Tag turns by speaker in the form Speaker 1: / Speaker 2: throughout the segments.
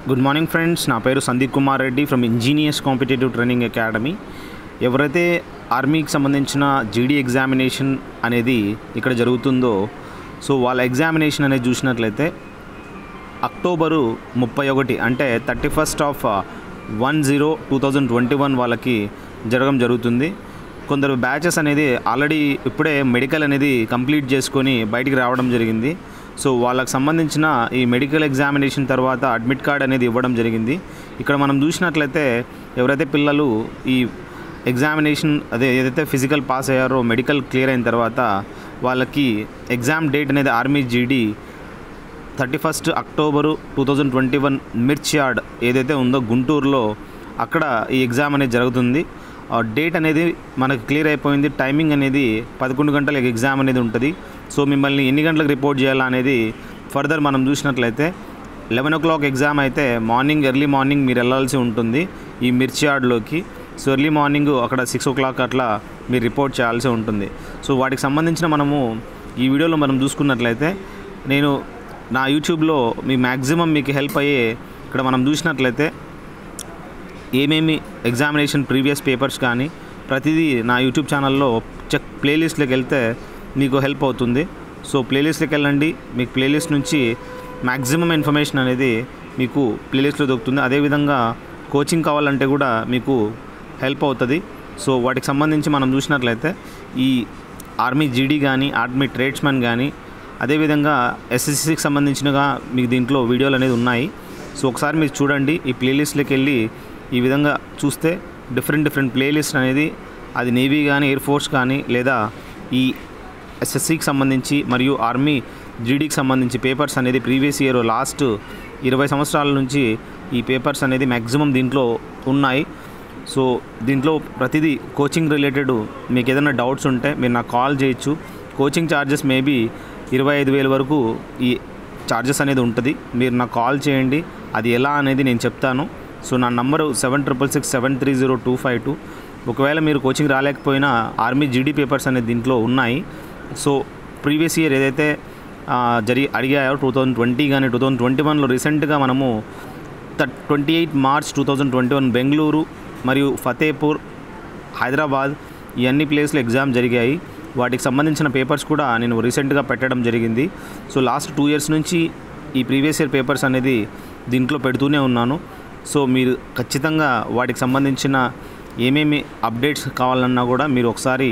Speaker 1: good morning friends నా పేరు Sandeep Kumar Reddy from engineers competitive training academy ఎవరైతే ఆర్మీకి సంబంధించిన జీడీ ఎగ్జామినేషన్ అనేది ఇక్కడ జరుగుతుందో సో వాళ్ళ ఎగ్జామినేషన్ అనేది చూసినట్లయితే అక్టోబరు ముప్పై ఒకటి అంటే thirty first of one zero two thousand twenty one వాళ్ళకి జరగడం జరుగుతుంది కొందరు బ్యాచెస్ అనేది ఆల్రెడీ ఇప్పుడే మెడికల్ అనేది కంప్లీట్ చేసుకొని బయటికి రావడం జరిగింది సో వాళ్ళకి సంబంధించిన ఈ మెడికల్ ఎగ్జామినేషన్ తర్వాత అడ్మిట్ కార్డ్ అనేది ఇవ్వడం జరిగింది ఇక్కడ మనం చూసినట్లయితే ఎవరైతే పిల్లలు ఈ ఎగ్జామినేషన్ అదే ఏదైతే ఫిజికల్ పాస్ అయ్యారో మెడికల్ క్లియర్ అయిన తర్వాత వాళ్ళకి ఎగ్జామ్ డేట్ అనేది army GD thirty first October two thousand twenty one mirch yard ఏదైతే ఉందో గుంటూరులో అక్కడ ఈ ఎగ్జామ్ అనేది జరుగుతుంది ఆ డేట్ అనేది మనకు క్లియర్ అయిపోయింది టైమింగ్ అనేది పదకొండు గంటలకు ఎగ్జామ్ అనేది ఉంటుంది సో మిమ్మల్ని ఎన్ని గంటలకు రిపోర్ట్ చేయాలా అనేది ఫర్దర్ మనం చూసినట్లయితే లెవెన్ ఓ క్లాక్ ఎగ్జామ్ అయితే మార్నింగ్ ఎర్లీ మార్నింగ్ మీరు వెళ్ళాల్సి ఉంటుంది ఈ మిర్చ్ యార్డ్లోకి సో ఎర్లీ మార్నింగ్ అక్కడ సిక్స్ ఓ క్లాక్ అట్లా మీరు రిపోర్ట్ చేయాల్సి ఉంటుంది సో వాటికి సంబంధించిన మనము ఈ వీడియోలో మనం చూసుకున్నట్లయితే నేను నా యూట్యూబ్లో మీ మ్యాక్సిమం మీకు హెల్ప్ అయ్యే ఇక్కడ మనం చూసినట్లయితే ఏమేమి ఎగ్జామినేషన్ ప్రీవియస్ పేపర్స్ కానీ ప్రతిదీ నా యూట్యూబ్ ఛానల్లో చెక్ ప్లేలిస్ట్లోకి వెళ్తే మీకు హెల్ప్ అవుతుంది సో ప్లేలిస్ట్లోకి వెళ్ళండి మీకు ప్లేలిస్ట్ నుంచి మ్యాక్సిమం ఇన్ఫర్మేషన్ అనేది మీకు ప్లేలిస్ట్లో దొరుకుతుంది అదేవిధంగా కోచింగ్ కావాలంటే కూడా మీకు హెల్ప్ అవుతుంది సో వాటికి సంబంధించి మనం చూసినట్లయితే ఈ ఆర్మీ జీడీ కానీ ఆర్మీ ట్రేడ్స్మెన్ కానీ అదేవిధంగా ఎస్ఎస్సికి సంబంధించినగా మీకు దీంట్లో వీడియోలు అనేది ఉన్నాయి సో ఒకసారి మీరు చూడండి ఈ ప్లేలిస్ట్లోకి వెళ్ళి ఈ విధంగా చూస్తే డిఫరెంట్ డిఫరెంట్ ప్లేలిస్ట్ అనేది అది నేవీ కానీ ఎయిర్ ఫోర్స్ కానీ లేదా ఈ ఎస్ఎస్సికి సంబంధించి మరియు ఆర్మీ జీడీకి సంబంధించి పేపర్స్ అనేది ప్రీవియస్ ఇయర్ లాస్ట్ ఇరవై సంవత్సరాల నుంచి ఈ పేపర్స్ అనేది మ్యాక్సిమం దీంట్లో ఉన్నాయి సో దీంట్లో ప్రతిదీ కోచింగ్ రిలేటెడ్ మీకు ఏదైనా డౌట్స్ ఉంటే మీరు నాకు కాల్ చేయొచ్చు కోచింగ్ ఛార్జెస్ మేబీ ఇరవై ఐదు వేల వరకు ఈ ఛార్జెస్ అనేది ఉంటుంది మీరు నాకు కాల్ చేయండి అది ఎలా అనేది నేను చెప్తాను సో నా number seven triple six seven three zero two five two ఒకవేళ మీరు కోచింగ్ రాలేకపోయినా ఆర్మీ జీడీ పేపర్స్ అనేది దీంట్లో ఉన్నాయి సో ప్రీవియస్ ఇయర్ ఏదైతే ఆ, జరిగి అడిగాయో టూ థౌజండ్ ట్వంటీ కానీ టూ థౌజండ్ ట్వంటీ వన్లో రీసెంట్గా మనము twenty eight March two thousand twenty one Bengaluru మరియు ఫతేపూర్ హైదరాబాద్ ఈ అన్ని ప్లేస్లో ఎగ్జామ్ జరిగాయి వాటికి సంబంధించిన పేపర్స్ కూడా నేను రీసెంట్గా పెట్టడం జరిగింది సో లాస్ట్ టూ ఇయర్స్ నుంచి ఈ ప్రీవియస్ ఇయర్ పేపర్స్ అనేది దీంట్లో పెడుతూనే ఉన్నాను సో మీరు ఖచ్చితంగా వాటికి సంబంధించిన ఏమేమి అప్డేట్స్ కావాలన్నా కూడా మీరు ఒకసారి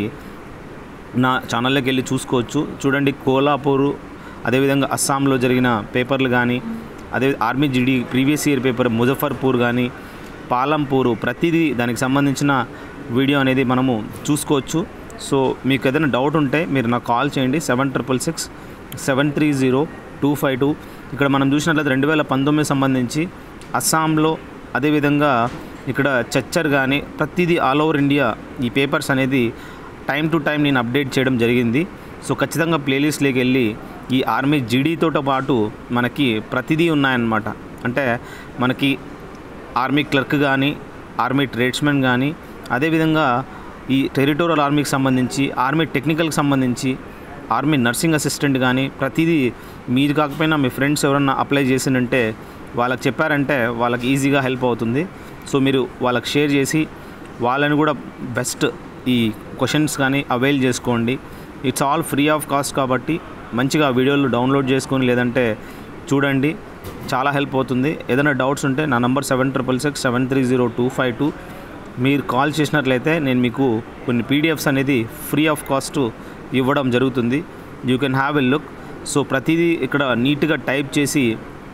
Speaker 1: నా ఛానల్లోకి వెళ్ళి చూసుకోవచ్చు చూడండి కోలాపూరు అదేవిధంగా అస్సాంలో జరిగిన పేపర్లు కానీ అదే ఆర్మీ జీడీ ప్రీవియస్ ఇయర్ పేపర్ ముజఫర్పూర్ కానీ పాలంపూరు ప్రతిదీ దానికి సంబంధించిన వీడియో అనేది మనము చూసుకోవచ్చు సో మీకు ఏదైనా డౌట్ ఉంటే మీరు నాకు కాల్ చేయండి seven triple six seven three zero two five two ఇక్కడ మనం చూసినట్లయితే రెండు వేల పంతొమ్మిది సంబంధించి అస్సాంలో అదేవిధంగా ఇక్కడ చచ్చర్ కానీ ప్రతిదీ ఆల్ ఓవర్ ఇండియా ఈ పేపర్స్ అనేది టైం టు టైం నేను అప్డేట్ చేయడం జరిగింది సో ఖచ్చితంగా ప్లేలిస్ట్లోకి వెళ్ళి ఈ ఆర్మీ జీడీతో పాటు మనకి ప్రతిదీ ఉన్నాయన్నమాట అంటే మనకి ఆర్మీ క్లర్క్ కానీ ఆర్మీ ట్రేడ్స్మెన్ కానీ అదేవిధంగా ఈ టెరిటోరియల్ ఆర్మీకి సంబంధించి ఆర్మీ టెక్నికల్కి సంబంధించి ఆర్మీ నర్సింగ్ అసిస్టెంట్ కానీ ప్రతిదీ మీరు కాకపోయినా మీ ఫ్రెండ్స్ ఎవరన్నా అప్లై చేసిందంటే వాళ్ళకి చెప్పారంటే వాళ్ళకి ఈజీగా హెల్ప్ అవుతుంది సో మీరు వాళ్ళకి షేర్ చేసి వాళ్ళని కూడా బెస్ట్ ఈ క్వశ్చన్స్ కానీ అవైల్ చేసుకోండి it's all free of cost కాబట్టి మంచిగా వీడియోలు డౌన్లోడ్ చేసుకొని లేదంటే చూడండి చాలా హెల్ప్ అవుతుంది ఏదైనా డౌట్స్ ఉంటే నా number seven triple six seven three zero two five two మీరు కాల్ చేసినట్లయితే నేను మీకు కొన్ని పీడిఎఫ్స్ అనేది ఫ్రీ ఆఫ్ కాస్ట్ ఇవ్వడం జరుగుతుంది you can have a look so ప్రతిదీ ఇక్కడ నీట్గా టైప్ చేసి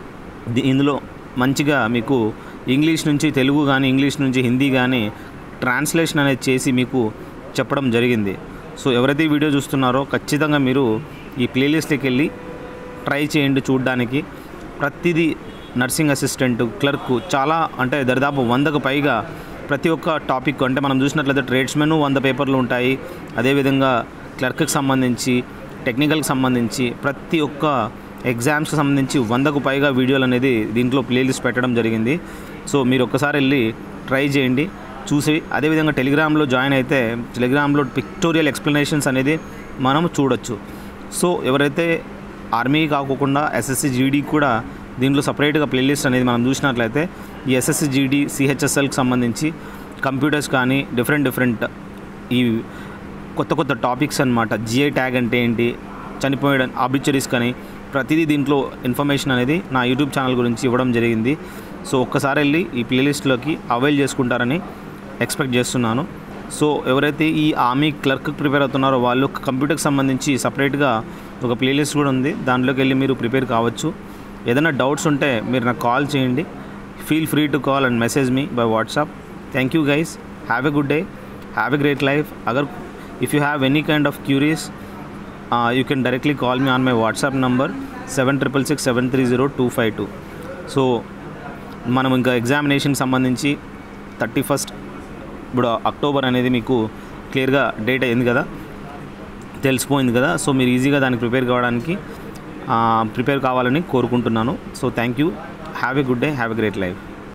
Speaker 1: ది- ఇందులో మంచిగా మీకు ఇంగ్లీష్ నుంచి తెలుగు కానీ ఇంగ్లీష్ నుంచి హిందీ కానీ ట్రాన్స్లేషన్ అనేది చేసి మీకు చెప్పడం జరిగింది సో ఎవరైతే ఈ వీడియో చూస్తున్నారో ఖచ్చితంగా మీరు ఈ ప్లేలిస్ట్కి వెళ్ళి ట్రై చేయండి చూడడానికి ప్రతిదీ నర్సింగ్ అసిస్టెంట్ క్లర్క్ చాలా అంటే దరిదాపు వందకు పైగా ప్రతి ఒక్క టాపిక్ అంటే మనం చూసినట్లయితే ట్రేడ్స్మెన్ వంద పేపర్లు ఉంటాయి అదేవిధంగా క్లర్క్కి సంబంధించి టెక్నికల్కి సంబంధించి ప్రతి ఒక్క ఎగ్జామ్స్కి సంబంధించి వందకు పైగా వీడియోలు అనేది దీంట్లో ప్లేలిస్ట్ పెట్టడం జరిగింది సో మీరు ఒక్కసారి వెళ్ళి ట్రై చేయండి చూసి అదేవిధంగా టెలిగ్రామ్లో జాయిన్ అయితే టెలిగ్రామ్లో పిక్టోరియల్ ఎక్స్ప్లెనేషన్స్ అనేది మనం చూడొచ్చు సో ఎవరైతే ఆర్మీ కాకోకుండా ఎస్ఎస్సి జీడీ కూడా దీంట్లో సపరేట్గా ప్లేలిస్ట్ అనేది మనం చూసినట్లయితే ఈ ఎస్ఎస్సి జీడీ సిహెచ్ఎస్ఎల్కి సంబంధించి కంప్యూటర్స్ కానీ డిఫరెంట్ డిఫరెంట్ ఈ కొత్త కొత్త టాపిక్స్ అనమాట జిఐ ట్యాగ్ అంటే ఏంటి చనిపోయడం ఆబిచరీస్ కానీ ప్రతిదీ దీంట్లో ఇన్ఫర్మేషన్ అనేది నా యూట్యూబ్ ఛానల్ గురించి ఇవ్వడం జరిగింది సో ఒక్కసారి వెళ్ళి ఈ ప్లేలిస్ట్లోకి అవైల్ చేసుకుంటారని ఎక్స్పెక్ట్ చేస్తున్నాను సో ఎవరైతే ఈ ఆర్మీ క్లర్క్ ప్రిపేర్ అవుతున్నారో వాళ్ళు కంప్యూటర్కి సంబంధించి సపరేట్గా ఒక ప్లేలిస్ట్ కూడా ఉంది దాంట్లోకి వెళ్ళి మీరు ప్రిపేర్ కావచ్చు ఏదైనా డౌట్స్ ఉంటే మీరు నాకు కాల్ చేయండి feel free to call and message me by WhatsApp thank you guys have a good day have a great life అగర్ if you have any kind of curious you can directly call me on my WhatsApp number seven triple six seven three zero two five two so మనం ఇంకా examination సంబంధించి thirty first ఇప్పుడు October అనేది మీకు క్లియర్గా date అయింది కదా తెలిసిపోయింది కదా సో మీరు ఈజీగా దానికి ప్రిపేర్ కావడానికి ప్రిపేర్ కావాలని కోరుకుంటున్నాను so thank you have a good day have a great life